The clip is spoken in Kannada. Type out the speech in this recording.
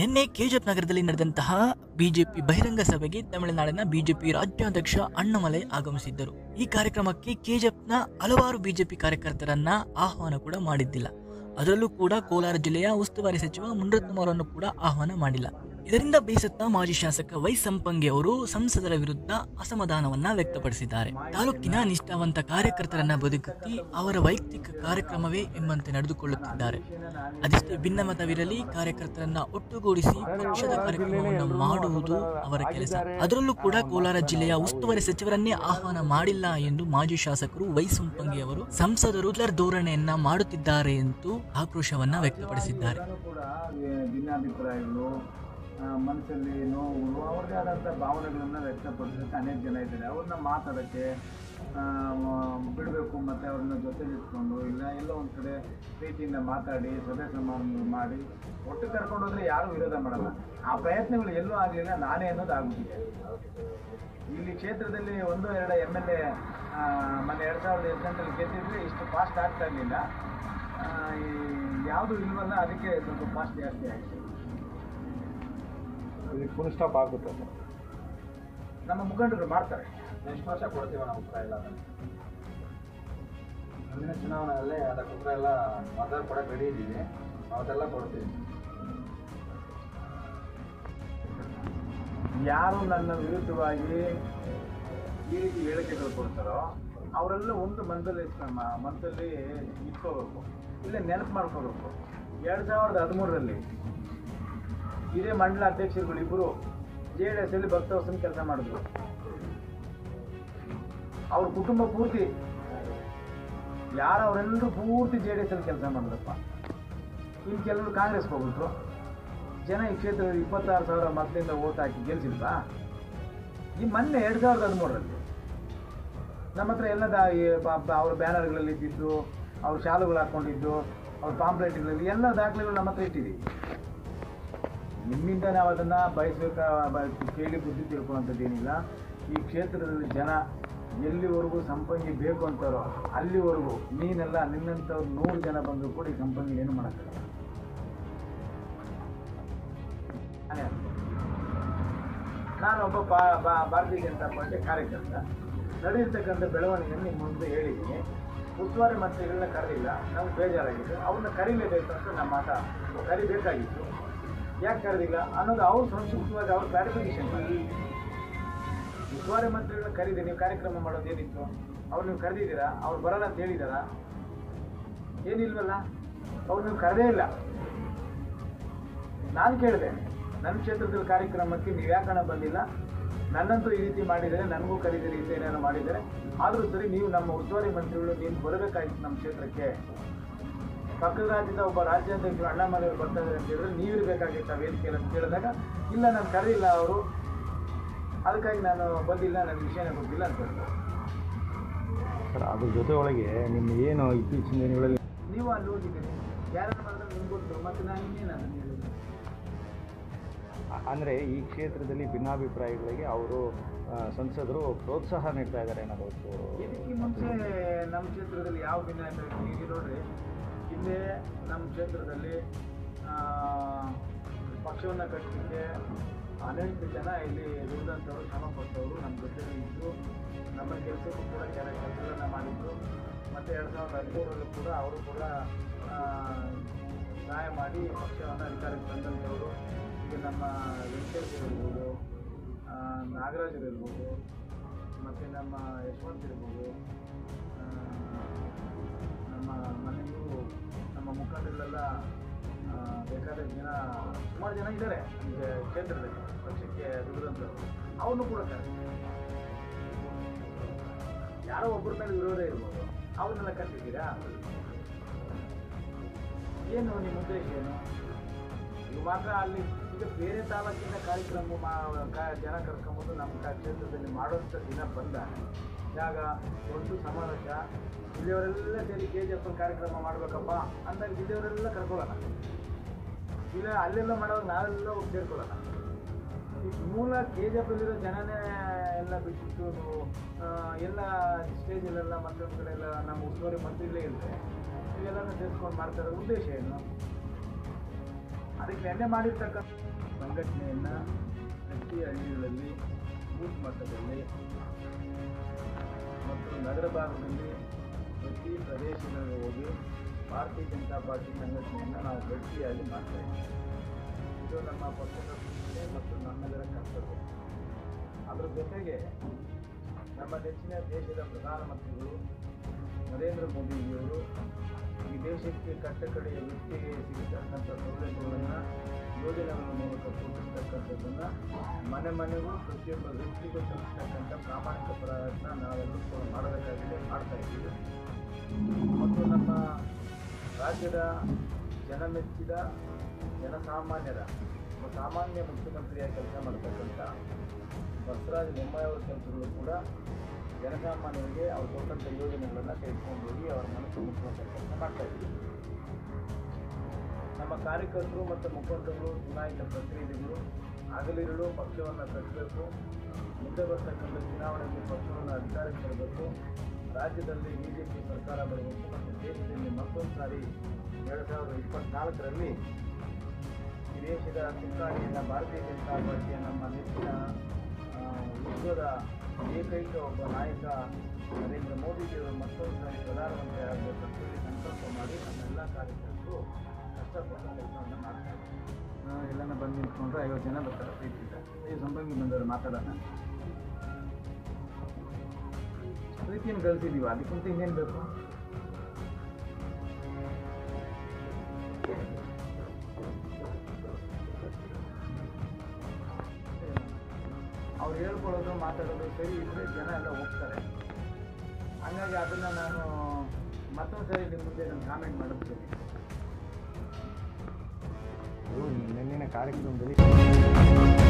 ನಿನ್ನೆ ಕೆಜಿಎಫ್ ನಗರದಲ್ಲಿ ನಡೆದಂತಹ ಬಿಜೆಪಿ ಬಹಿರಂಗ ಸಭೆಗೆ ತಮಿಳುನಾಡಿನ ಬಿಜೆಪಿ ರಾಜ್ಯಾಧ್ಯಕ್ಷ ಅಣ್ಣಾಮಲೈ ಆಗಮಿಸಿದ್ದರು ಈ ಕಾರ್ಯಕ್ರಮಕ್ಕೆ ಕೆಜಿಎಫ್ನ ಹಲವಾರು ಬಿಜೆಪಿ ಕಾರ್ಯಕರ್ತರನ್ನ ಆಹ್ವಾನ ಕೂಡ ಮಾಡಿದ್ದಿಲ್ಲ ಅದರಲ್ಲೂ ಕೂಡ ಕೋಲಾರ ಜಿಲ್ಲೆಯ ಉಸ್ತುವಾರಿ ಸಚಿವ ಮುನರತ್ನಂ ಅವರನ್ನು ಕೂಡ ಆಹ್ವಾನ ಮಾಡಿಲ್ಲ ಇದರಿಂದ ಬೇಸತ್ತ ಮಾಜಿ ಶಾಸಕ ವೈ ಸಂಪಂಗಿ ಅವರು ಸಂಸದರ ವಿರುದ್ಧ ಅಸಮಾಧಾನವನ್ನ ವ್ಯಕ್ತಪಡಿಸಿದ್ದಾರೆ ತಾಲೂಕಿನ ನಿಷ್ಠಾವಂತ ಕಾರ್ಯಕರ್ತರನ್ನ ಬದುಕುತ್ತಿ ಅವರ ವೈಯಕ್ತಿಕ ಕಾರ್ಯಕ್ರಮವೇ ಎಂಬಂತೆ ನಡೆದುಕೊಳ್ಳುತ್ತಿದ್ದಾರೆ ಅದೆಷ್ಟೇ ಭಿನ್ನಮತವಿರಲಿ ಕಾರ್ಯಕರ್ತರನ್ನ ಒಟ್ಟುಗೂಡಿಸಿ ಪಕ್ಷದ ಕಾರ್ಯಕ್ರಮವನ್ನು ಮಾಡುವುದು ಅವರ ಕೆಲಸ ಅದರಲ್ಲೂ ಕೂಡ ಕೋಲಾರ ಜಿಲ್ಲೆಯ ಉಸ್ತುವಾರಿ ಸಚಿವರನ್ನೇ ಆಹ್ವಾನ ಮಾಡಿಲ್ಲ ಎಂದು ಮಾಜಿ ಶಾಸಕರು ವೈ ಸಂಪಂಗಿ ಅವರು ಸಂಸದರು ಇದರ ಧೋರಣೆಯನ್ನ ಮಾಡುತ್ತಿದ್ದಾರೆ ಎಂದು ಆಕ್ರೋಶವನ್ನ ವ್ಯಕ್ತಪಡಿಸಿದ್ದಾರೆ ಎಲ್ಲನೂ ಕೂಡ ವಿ- ಭಿನ್ನಾಭಿಪ್ರಾಯಗಳು ಆ, ಮನಸ್ಸಲ್ಲಿ ನೋವುಗಳು ಅವ್ರದ್ದೇ ಆದಂಥ ಭಾವನೆಗಳನ್ನು ವ್ಯಕ್ತಪಡಿಸೋಕ್ಕೆ ಅನೇಕ ಜನ ಇದ್ದಾರೆ ಅವ್ರನ್ನ ಮಾತಾಡೋಕ್ಕೆ ಬಿಡಬೇಕು ಮತ್ತು ಅವ್ರನ್ನ ಜೊತೆಲಿ ಇಟ್ಕೊಂಡು ಇಲ್ಲ ಎಲ್ಲೋ ಒಂದು ಕಡೆ ಪ್ರೀತಿಯಿಂದ ಮಾತಾಡಿ ಸಭೆ ಸಮಾರಂಭ ಮಾಡಿ ಒಟ್ಟು ಕರ್ಕೊಂಡು ಹೋದ್ರೆ ಯಾರೂ ವಿರೋಧ ಮಾಡಲ್ಲ ಆ ಪ್ರಯತ್ನಗಳು ಎಲ್ಲೂ ಆಗಲಿಲ್ಲ ನಾನೇ ಅನ್ನೋದು ಆಗ್ಬಿಟ್ಟಿದೆ ಇಲ್ಲಿ ಕ್ಷೇತ್ರದಲ್ಲಿ ಒಂದು ಎರಡು ಎಮ್ ಎಲ್ ಎ ಮೊನ್ನೆ ಎರಡು ಸಾವಿರದ ಹದಿನೆಂಟರಲ್ಲಿ ಗೆದ್ದಿದ್ರೆ ಇಷ್ಟು ಫಾಸ್ಟ್ ಆಗ್ತಾ ಇರಲಿಲ್ಲ ಯಾವುದು ಇಲ್ವಲ್ಲ ಅದಕ್ಕೆ ಸ್ವಲ್ಪ ಫಾಸ್ಟ್ ಜಾಸ್ತಿ ಆಗಿದೆ ಇದಕ್ಕೆ ಫುಲ್ ಸ್ಟಾಪ್ ಆಗುತ್ತೆ ನಮ್ಮ ಮುಖಂಡರು ಮಾಡ್ತಾರೆ ನೆಕ್ಸ್ಟ್ ವರ್ಷ ಕೊಡ್ತೀವಿ ನಾವು ಉತ್ತರ ಎಲ್ಲ ಮುಂದಿನ ಚುನಾವಣೆಯಲ್ಲಿ ಅದಕ್ಕೆ ಉತ್ತರ ಎಲ್ಲ ಮತ ಕೊಡಕ್ಕೆ ರೆಡಿ ಇದ್ದೀವಿ ಅವತ್ತೆಲ್ಲ ಕೊಡ್ತೀವಿ ಯಾರು ನನ್ನ ವಿರುದ್ಧವಾಗಿ ಈ ರೀತಿ ಹೇಳಿಕೆಗಳು ಕೊಡ್ತಾರೋ ಅವರೆಲ್ಲ ಒಂದು ಮನದಲ್ಲಿ ಇಟ್ಕೊಂಡ್- ಮನದಲ್ಲಿ ಇಟ್ಕೋಬೇಕು ಇಲ್ಲೇ ನೆನಪು ಮಾಡ್ಕೋಬೇಕು ಎರಡು ಸಾವಿರದ ಹದಿಮೂರರಲ್ಲಿ ಇದೇ ಮಂಡಲ ಅಧ್ಯಕ್ಷರುಗಳು ಇಬ್ಬರು ಜೆ ಡಿ ಎಸ್ ಅಲ್ಲಿ ಭಕ್ತವಸನ ಕೆಲಸ ಮಾಡಿದ್ರು ಅವ್ರ ಕುಟುಂಬ ಪೂರ್ತಿ ಯಾರು ಅವರೆಲ್ಲರೂ ಪೂರ್ತಿ ಜೆ ಡಿ ಎಸ್ ಅಲ್ಲಿ ಕೆಲಸ ಮಾಡಿದ್ರಪ್ಪ ಇನ್ನು ಕೆಲವರು ಕಾಂಗ್ರೆಸ್ಗೆ ಹೋಗ್ಬಿಟ್ರು ಜನ ಈ ಕ್ಷೇತ್ರದಲ್ಲಿ ಇಪ್ಪತ್ತಾರು ಸಾವಿರ ಮತದಿಂದ ಓಟ್ ಹಾಕಿ ಗೆಲ್ಸಿಲ್ವಾ ಈ ಮೊನ್ನೆ ಎರಡು ಸಾವಿರದ ಹದಿಮೂರರಲ್ಲಿ ನಮ್ಮ ಹತ್ರ ಎಲ್ಲ ದಾ ಈ ಬ- ಬ- ಅವ್ರ ಬ್ಯಾನರ್ಗಳಲ್ಲಿ ಇದ್ದಿದ್ದು ಅವ್ರ ಶಾಲುಗಳು ಹಾಕ್ಕೊಂಡಿದ್ದು ಅವ್ರ ಪಾಂಪ್ಲೆಟ್ಗಳಲ್ಲಿ ಎಲ್ಲ ದಾಖಲೆಗಳು ನಮ್ಮ ಹತ್ರ ಇಟ್ಟಿದ್ದೀವಿ ನಿಮ್ಮಿಂದ ನಾವು ಅದನ್ನು ಬಯಸ್ಬೇಕ ಬ- ಕೇಳಿ ಬುದ್ಧಿ ತಿಳ್ಕೊಳ್ಳೋಂಥದ್ದೇನಿಲ್ಲ ಈ ಕ್ಷೇತ್ರದಲ್ಲಿ ಜನ ಎಲ್ಲಿವರೆಗೂ ಸಂಪಂಗಿ ಬೇಕು ಅಂತಾರೋ ಅಲ್ಲಿವರೆಗೂ ನೀನೆಲ್ಲ ನಿನ್ನಂಥವ್ರು ನೂರು ಜನ ಬಂದರೂ ಕೂಡ ಈ ಸಂಪಂಗಿ ಏನು ಮಾಡೋಕ್ಕಾಗಲ್ಲ ನಾನೇ ಅಲ್ಲ. ನಾನೊಬ್ಬ ಬಾ ಬಾ- ಭಾರತೀಯ ಜನತಾ ಪಾರ್ಟಿ ಕಾರ್ಯಕರ್ತ ನಡೆದಿರ್ತಕ್ಕಂಥ ಬೆಳವಣಿಗೆಯನ್ನು ನಿಮ್ಮ ಮುಂದೆ ಹೇಳಿದ್ದೀನಿ ಉಸ್ತುವಾರಿ ಮಂತ್ರಿಗಳನ್ನ ಕರೆದಿಲ್ಲ ನಮ್ಗೆ ಬೇಜಾರಾಗಿತ್ತು ಅವ್ರನ್ನ ಕರಿಲೇಬೇಕು ಅಂತ ನಮ್ಮ ಮಾತ ಕರಿಬೇಕಾಗಿತ್ತು ಯಾಕೆ ಕರೆದಿಲ್ಲ ಅನ್ನೋದು ಅವ್ರು ಸಂಕ್ಷಿಪ್ತವಾಗಿ ಅವ್ರು ಕ್ಲಾರಿಫಿಕೇಶನ್ ಮಾಡಿ ಉಸ್ತುವಾರಿ ಮಂತ್ರಿಗಳನ್ನ ಕರೀದೆ ನೀವು ಕಾರ್ಯಕ್ರಮ ಮಾಡೋದು ಏನಿತ್ತು ಅವ್ರು ನೀವು ಕರೆದಿದ್ದೀರಾ ಅವ್ರು ಬರಲ್ಲ ಅಂತ ಹೇಳಿದಾರಾ ಏನಿಲ್ವಲ್ಲ ಅವ್ರು ನೀವು ಕರೆದೇ ಇಲ್ಲ ನಾನು ಕೇಳಿದೆ ನನ್ನ ಕ್ಷೇತ್ರದಲ್ಲಿ ಕಾರ್ಯಕ್ರಮಕ್ಕೆ ನೀವು ಯಾಕಣ ಬಂದಿಲ್ಲ ನನ್ನಂತೂ ಈ ರೀತಿ ಮಾಡಿದರೆ ನನಗೂ ಕರೀದಿರಿ ಈ ಏನೇನೋ ಮಾಡಿದರೆ ಆದರೂ ಸರಿ ನೀವು ನಮ್ಮ ಉಸ್ತುವಾರಿ ಮಂತ್ರಿಗಳು ನೀವು ಬರಬೇಕಾಗಿತ್ತು ನಮ್ಮ ಕ್ಷೇತ್ರಕ್ಕೆ ಪಕ್ಕದ ರಾಜ್ಯದ ಒಬ್ಬ ರಾಜ್ಯಾಧ್ಯಕ್ಷರು ಅಣ್ಣಾಮಲೈ ಅವರು ಬರ್ತಾ ಇದ್ದಾರೆ ಅಂತ ಹೇಳಿದ್ರೆ ನೀವು ಇರಬೇಕಾಗಿತ್ತು ಆ ವೇದಿಕೆಯಲ್ಲಿ ಅಂತ ಕೇಳಿದಾಗ ಇಲ್ಲ ನಾನು ಕರೆದಿಲ್ಲ ಅವರು ಅದಕ್ಕಾಗಿ ನಾನು ಬಂದಿಲ್ಲ ನನ್ನ ವಿಷಯನೇ ಗೊತ್ತಿಲ್ಲ ಅಂತ ಹೇಳಿದ್ರು ಸರ್ ಅದ್ರ ಜೊತೆ ಒಳಗೆ ನಿಮ್ಮ ಏನು ಇತ್ತೀಚಿನ ದಿನಗಳಲ್ಲಿ ನೀವು ಅಲ್ಲಿ ಹೋಗಿದ್ದೀರಿ ಯಾರನ್ನ ಮಾಡಿದ್ರೆ ನಿಮ್ಗೆ ಗೊತ್ತು ಮತ್ತು ನಾನು ಇನ್ನೇನು ಅದನ್ನು ಹೇಳೋದು ಅಂದರೆ ಈ ಕ್ಷೇತ್ರದಲ್ಲಿ ಭಿನ್ನಾಭಿಪ್ರಾಯಗಳಿಗೆ ಅವರು ಆ, ಸಂಸದರು ಪ್ರೋತ್ಸಾಹ ನೀಡ್ತಾ ಇದ್ದಾರೆ ಅನ್ನೋದು ಇದಕ್ಕೆ ಮುಂಚೆ ನಮ್ಮ ಕ್ಷೇತ್ರದಲ್ಲಿ ಯಾವ ಭಿನ್ನಾಭಿಪ್ರಾಯ ಈಗ ನೋಡ್ರಿ ಹಿಂದೆ ನಮ್ಮ ಕ್ಷೇತ್ರದಲ್ಲಿ ಆ, ಪಕ್ಷವನ್ನು ಕಟ್ಟಲಿಕ್ಕೆ ಅನೇಕ ಜನ ಇಲ್ಲಿ ದುಡಿದಂಥವ್ರು ಶ್ರಮ ಪಟ್ಟವರು ನಮ್ಮ ಜೊತೆಲಿ ಇದ್ದು ನಮ್ಮ ಕೆಲಸಕ್ಕೂ ಕೂಡ ಕೆಲವು ಕೆಲಸಗಳನ್ನು ಮಾಡಿದ್ರು ಮತ್ತು ಎರಡು ಸಾವಿರದ ಹದಿಮೂರರಲ್ಲೂ ಕೂಡ ಅವರು ಕೂಡ ಆ, ಸಹಾಯ ಮಾಡಿ ಪಕ್ಷವನ್ನು ಅಧಿಕಾರಕ್ಕೆ ತಂದಂಥವರು ಈಗ ನಮ್ಮ ವೆಂಕಟೇಶ್ವರ ಇರ್ಬೋದು ಆ, ನಾಗರಾಜರು ಇರ್ಬೋದು ಮತ್ತು ನಮ್ಮ ಯಶವಂತ್ ಇರ್ಬೋದು ಆ, ನಮ್ಮ ಮನೆಯೂ ನಮ್ಮ ಮುಖಂಡರೆಲ್ಲ ಆ, ಬೇಕಾದಷ್ಟು ಜನ ಸುಮಾರು ಜನ ಇದ್ದಾರೆ ಈಗ ಕ್ಷೇತ್ರದಲ್ಲಿ ಪಕ್ಷಕ್ಕೆ ದುಡಿದಂಥವ್ರು ಅವನು ಕೂಡ ಕರೆಕ್ಟ್ ಯಾರೋ ಒಬ್ಬರ ಮೇಲೆ ವಿರೋಧ ಇರ್ಬೋದು ಅವ್ರನ್ನೆಲ್ಲ ಕರೆದಿದ್ದೀರಾ ಏನು ನಿಮ್ಮ ಉದ್ದೇಶ ಏನು ಈಗ ಮಾತ್ರ ಅಲ್ಲಿ ಈಗ ಬೇರೆ ತಾಲೂಕಿನ ಕಾರ್ಯಕ್ರಮ ಮಾ- ಕ- ಜನ ಕರ್ಕೊಂಬಂದು ನಮ್ಮ ಕ- ಕ್ಷೇತ್ರದಲ್ಲಿ ಮಾಡುವಂಥ ದಿನ ಬಂದ ಜಾಗ ಒಂದು ಸಮಾವೇಶ ಇಲ್ಲಿಯವರೆಲ್ಲ ಸೇರಿ ಕೆ ಜಿ ಎಫ್ ಕಾರ್ಯಕ್ರಮ ಮಾಡಬೇಕಪ್ಪ ಅಂದಾಗ ಇಲ್ಲಿಯವರೆಲ್ಲ ಕರ್ಕೊಳ್ಳೋಣ ಇಲ್ಲ ಅಲ್ಲೆಲ್ಲ ಮಾಡೋವಾಗ ನಾವೆಲ್ಲ ಹೋಗಿ ಸೇರ್ಕೊಳ್ಳೋಣ ಈ ಮೂಲ ಕೆ ಜಿ ಎಫಲ್ಲಿರೋ ಜನನೇ ಎಲ್ಲ ಬಿಟ್ಟಿತ್ತು ಆ, ಎಲ್ಲ ಸ್ಟೇಜಲ್ಲೆಲ್ಲ ಮತ್ತೊಂದು ಕಡೆ ಎಲ್ಲ ನಮ್ಮ ಉಸ್ತುವಾರಿ ಮಂತ್ರಿಗಳೇ ಇಲ್ಲದೆ ಇವೆಲ್ಲನೂ ಸೇರಿಸ್ಕೊಂಡು ಮಾಡ್ತಾರೆ ಉದ್ದೇಶ ಏನು ಅದಕ್ಕೆ ನೆನ್ನೆ ಮಾಡಿರ್ತಕ್ಕಂಥ ಸಂಘಟನೆಯನ್ನು ಪ್ರತಿ ಹಳ್ಳಿಗಳಲ್ಲಿ ಬೂತ್ ಮಟ್ಟದಲ್ಲಿ ಮತ್ತು ನಗರ ಭಾಗದಲ್ಲಿ ಪ್ರತಿ ಪ್ರದೇಶಗಳಿಗೆ ಹೋಗಿ ಭಾರತೀಯ ಜನತಾ ಪಾರ್ಟಿ ಸಂಘಟನೆಯನ್ನು ನಾವು ಗಟ್ಟಿಯಾಗಿ ಮಾಡ್ತಾ ಇದ್ದೀವಿ ಇದು ನಮ್ಮ ಪಕ್ಷದ ಸೂಚನೆ ಮತ್ತು ನಮ್ಮೆಲ್ಲರ ಕರ್ತವ್ಯ ಅದರ ಜೊತೆಗೆ ನಮ್ಮ ನೆಚ್ಚಿನ ದೇಶದ ಪ್ರಧಾನಮಂತ್ರಿಗಳು ನರೇಂದ್ರ ಮೋದಿಜಿಯವರು ಈ ದೇಶಕ್ಕೆ ಕಟ್ಟಕಡೆಯ ವ್ಯಕ್ತಿಗೆ ಸಿಗತಕ್ಕಂಥ ಸೌಲಭ್ಯಗಳನ್ನು ಯೋಜನೆಗಳ ಮೂಲಕ ಕೊಟ್ಟಿರ್ತಕ್ಕಂಥದ್ದನ್ನು ಮನೆ ಮನೆಗೂ ಪ್ರತಿಯೊಬ್ಬ ವ್ಯಕ್ತಿಗೂ ತಲುಪತಕ್ಕಂಥ ಪ್ರಾಮಾಣಿಕ ಪ್ರಯತ್ನ ನಾವೆಲ್ಲರೂ ಕೂಡ ಮಾಡಬೇಕಾಗಿದೆ ಮಾಡ್ತಾ ಇದ್ದೀವಿ ಮತ್ತು ನಮ್ಮ ರಾಜ್ಯದ ಜನಮೆಚ್ಚಿದ ಜನಸಾಮಾನ್ಯರ ಒಬ್ಬ ಸಾಮಾನ್ಯ ಮುಖ್ಯಮಂತ್ರಿಯಾಗಿ ಕೆಲಸ ಮಾಡತಕ್ಕಂಥ ಬಸವರಾಜ ಬೊಮ್ಮಾಯಿ ಅವರ ಕೆಲಸಗಳು ಕೂಡ ಜನಸಾಮಾನ್ಯರಿಗೆ ಅವ್ರು ಕೊಟ್ಟಂಥ ಯೋಜನೆಗಳನ್ನು ತೆಗೆದುಕೊಂಡು ಹೋಗಿ ಅವರ ಮನಸ್ಸು ಮುಟ್ಟುವಂಥ ಕೆಲಸ ಮಾಡ್ತಾ ಇದ್ದೀವಿ ನಮ್ಮ ಕಾರ್ಯಕರ್ತರು ಮತ್ತು ಮುಖಂಡರು ಚುನಾಯಿತ ಪ್ರತಿನಿಧಿಗಳು ಹಗಲಿರುಳು ಪಕ್ಷವನ್ನು ಕಟ್ಟಬೇಕು ಮುಂದೆ ಬರ್ತಕ್ಕಂಥ ಚುನಾವಣೆಯಲ್ಲಿ ಪಕ್ಷವನ್ನು ಅಧಿಕಾರಕ್ಕೆ ತರಬೇಕು ರಾಜ್ಯದಲ್ಲಿ ಬಿ ಜೆ ಪಿ ಸರ್ಕಾರ ಬರಬೇಕು ಮತ್ತು ದೇಶದಲ್ಲಿ ಮತ್ತೊಂದು ಸಾರಿ ಎರಡು ಸಾವಿರದ ಇಪ್ಪತ್ನಾಲ್ಕರಲ್ಲಿ ಈ ದೇಶದ ಚುನಾವಣೆಯನ್ನು ಭಾರತೀಯ ಜನತಾ ಪಾರ್ಟಿಯ ನಮ್ಮ ನೆಚ್ಚಿನ ಆ, ವಿಶ್ವದ ಏಕೈಕ ಒಬ್ಬ ನಾಯಕ ನರೇಂದ್ರ ಮೋದಿಜಿಯವರು ಮತ್ತೊಂದು ಸಾರಿ ಪ್ರಧಾನಮಂತ್ರಿ ಆಗಬೇಕು ಅಂತೇಳಿ ಸಂಕಲ್ಪ ಮಾಡಿ ನಮ್ಮೆಲ್ಲ ಕಾರ್ಯಕರ್ತರು ಕಷ್ಟಪಟ್ಟು ಕೆಲಸವನ್ನು ಮಾಡ್ತಾರೆ ಎಲ್ಲನ ಬಂದು ನಿಂತ್ಕೊಂಡ್ರೆ ಐವತ್ತು ಜನ ಬರ್ತಾರೆ ಪ್ರೀತಿಯಿಂದ ಈ ಸಂಬಂಧಿ ಬಂದವರು ಮಾತಾಡೋಣ ಪ್ರೀತಿಯನ್ನು ಕಲಿಸಿದೀವಿ ಅದಕ್ಕಿಂತ ಇನ್ನೇನು ಬೇಕು ಅವ್ರು ಹೇಳ್ಕೊಳ್ಳೋದು ಮಾತಾಡೋದು ಸರಿ ಇದ್ರೆ ಜನ ಎಲ್ಲ ಹೋಗ್ತಾರೆ ಹಾಗಾಗಿ ಅದನ್ನು ನಾನು ಮತ್ತೊಂದು ಸರಿ ನಿಮ್ಮ ಮುಂದೆ ನಾನು ಕಾಮೆಂಟ್ ಮಾಡಿಸ್ತೀನಿ ಇದು ನಿನ್ನಿನ ಕಾರ್ಯಕ್ರಮದಲ್ಲಿ